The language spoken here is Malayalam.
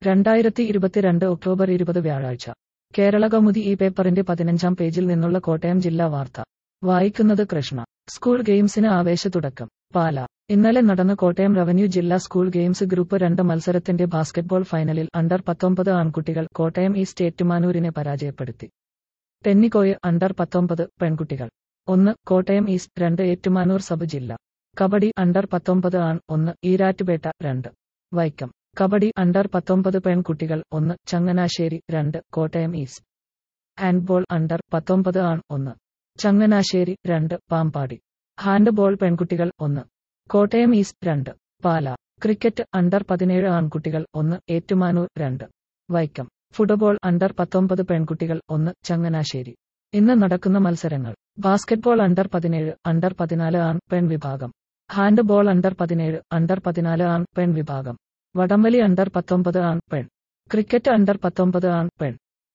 രണ്ടായിരത്തി ഇരുപത്തിരണ്ട് ഒക്ടോബർ ഇരുപത് വ്യാഴാഴ്ച കേരള കൗമുദി ഈ പേപ്പറിന്റെ പതിനഞ്ചാം പേജിൽ നിന്നുള്ള കോട്ടയം ജില്ലാ വാർത്ത വായിക്കുന്നത് കൃഷ്ണ സ്കൂൾ ഗെയിംസിന് ആവേശത്തുടക്കം പാല ഇന്നലെ നടന്ന കോട്ടയം റവന്യൂ ജില്ലാ സ്കൂൾ ഗെയിംസ് ഗ്രൂപ്പ് രണ്ട് മത്സരത്തിന്റെ ബാസ്കറ്റ്ബോൾ ഫൈനലിൽ അണ്ടർ പത്തൊമ്പത് ആൺകുട്ടികൾ കോട്ടയം ഈസ്റ്റ് ഏറ്റുമാനൂരിനെ പരാജയപ്പെടുത്തി ടെന്നിക്കോയ് അണ്ടർ പത്തൊമ്പത് പെൺകുട്ടികൾ ഒന്ന് കോട്ടയം ഈസ്റ്റ് രണ്ട് ഏറ്റുമാനൂർ സബ് ജില്ല കബഡി അണ്ടർ പത്തൊമ്പത് ആൺ ഒന്ന് ഈരാറ്റുപേട്ട രണ്ട് വൈക്കം കബഡി അണ്ടർ പത്തൊമ്പത് പെൺകുട്ടികൾ ഒന്ന് ചങ്ങനാശ്ശേരി രണ്ട് കോട്ടയം ഈസ്റ്റ് ഹാൻഡ്ബോൾ അണ്ടർ പത്തൊമ്പത് ആൺ ഒന്ന് ചങ്ങനാശ്ശേരി രണ്ട് പാമ്പാടി ഹാൻഡ്ബോൾ പെൺകുട്ടികൾ ഒന്ന് കോട്ടയം ഈസ്റ്റ് രണ്ട് പാല ക്രിക്കറ്റ് അണ്ടർ പതിനേഴ് ആൺകുട്ടികൾ ഒന്ന് ഏറ്റുമാനൂർ രണ്ട് വൈക്കം ഫുട്ബോൾ അണ്ടർ പത്തൊമ്പത് പെൺകുട്ടികൾ ഒന്ന് ചങ്ങനാശ്ശേരി ഇന്ന് നടക്കുന്ന മത്സരങ്ങൾ ബാസ്കറ്റ്ബോൾ അണ്ടർ പതിനേഴ് അണ്ടർ പതിനാല് ആൺ പെൺ വിഭാഗം ഹാൻഡ്ബോൾ അണ്ടർ പതിനേഴ് അണ്ടർ പതിനാല് ആൺ പെൺ വിഭാഗം വടംവലി അണ്ടർ പത്തൊമ്പത് ആൺ പെൺ ക്രിക്കറ്റ് അണ്ടർ പത്തൊമ്പത് ആൺ പെൺ